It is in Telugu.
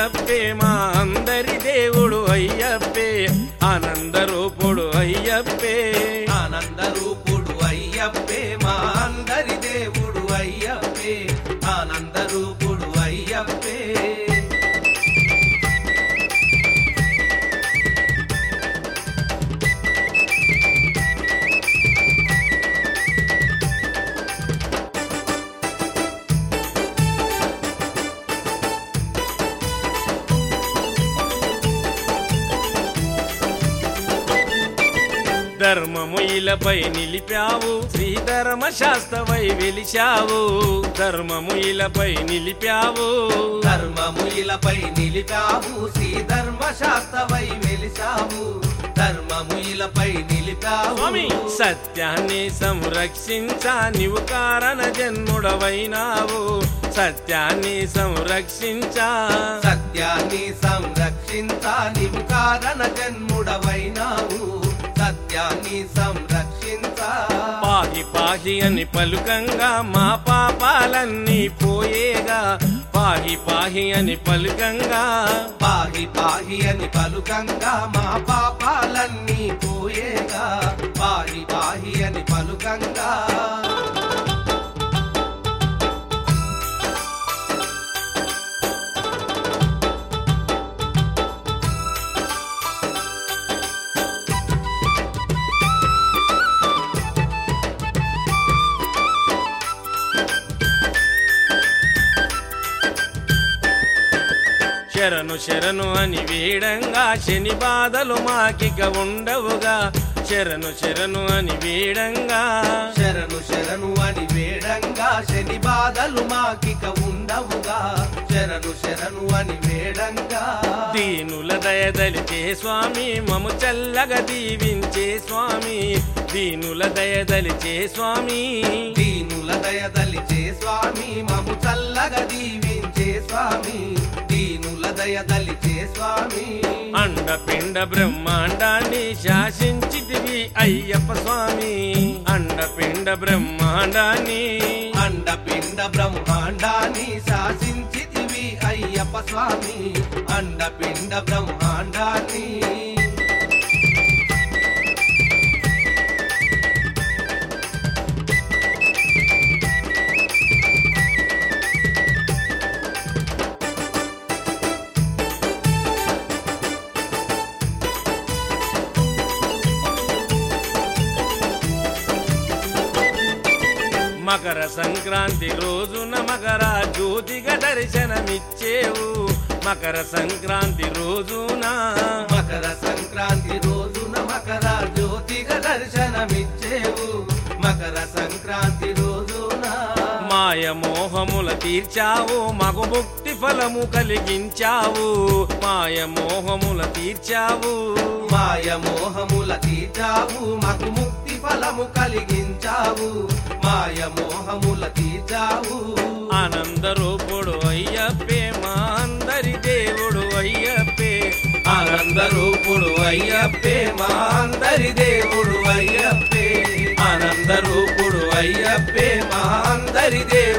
అయ్యప్పే మా అందరి దేవుడు అయ్యప్పే ఆనందరూపుడు అయ్యప్పే ఆనంద రూపుడు అయ్యప్పే మా అందరి దేవుడు అయ్యప్పే ఆనంద రూపుడు అయ్యప్పే ధర్మము ఇలపై నిలిపావు శ్రీధర్మ శాస్త్రవై వెలిశావు ధర్మము ఇలపై నిలిపావు ధర్మము ఇలపై నిలిపావు శ్రీ ధర్మ శాస్త్రవై వెలిసావు ధర్మము ఇలపై నిలిపావు స్వామి సత్యాన్ని సంరక్షించా నీవు కారణ జన్ముడవైనావు సత్యాన్ని సంరక్షించా సత్యాన్ని సంరక్షించా నీవు కారణ జన్ముడవైనావు సత్యాన్ని సంరక్షించా పాహి పాహి అని పలుకంగా మా పాపాలన్నీ పోయేగా పాహి పాహి అని పలుకంగా పాహి పాహి అని పలుకంగా మా పాపాలన్నీ పోయేగా పాహి పాహి అని పలుకంగా శరణు శరణు అని వేడంగా శని బాధలు మాకిక ఉండవుగా శరణు శరణు అని వేడంగా శరణు శరణు అని వేడంగా శని బాధలు మాకిక ఉండవుగా శరణు శరణు అని వేడంగా దీనుల దయదలిచే స్వామి మము చల్లగా దీవించే స్వామి దీనుల దయదలిచే స్వామి దీనుల దయదలిచే స్వామి మము చల్లగా దీవించే స్వామి దీనుల దయదలిచే స్వామి అండపిండ బ్రహ్మాండాన్ని శాసించితివి అయ్యప్ప స్వామి అండపిండ బ్రహ్మాండాన్ని అండపిండ బ్రహ్మాండాన్ని శాసించితివి అయ్యప్ప స్వామి అండపిండ బ్రహ్మాండాన్ని మకర సంక్రాంతి రోజున మకర జ్యోతిగా దర్శనమిచ్చేవు మకర సంక్రాంతి రోజున మకర సంక్రాంతి రోజున మకర జ్యోతిగా దర్శనమిచ్చేవు మకర సంక్రాంతి రోజున మాయ మోహముల తీర్చావు మగు ముక్తి ఫలము కలిగించావు మాయ మోహముల తీర్చావు మాయ మోహముల తీర్చావు మాకు ముక్తి ఫలము కలిగించావు మాయ మోహముల తీర్చావు ఆనందరూపుడు అయ్యప్పే మా అందరి దేవుడు అయ్యప్పే ఆనందరూపుడు అయ్యప్పే మా అందరి దేవుడు అయ్యప్పే ఆనందరూపుడు అయ్యప్పే మా అందరి దేవుడు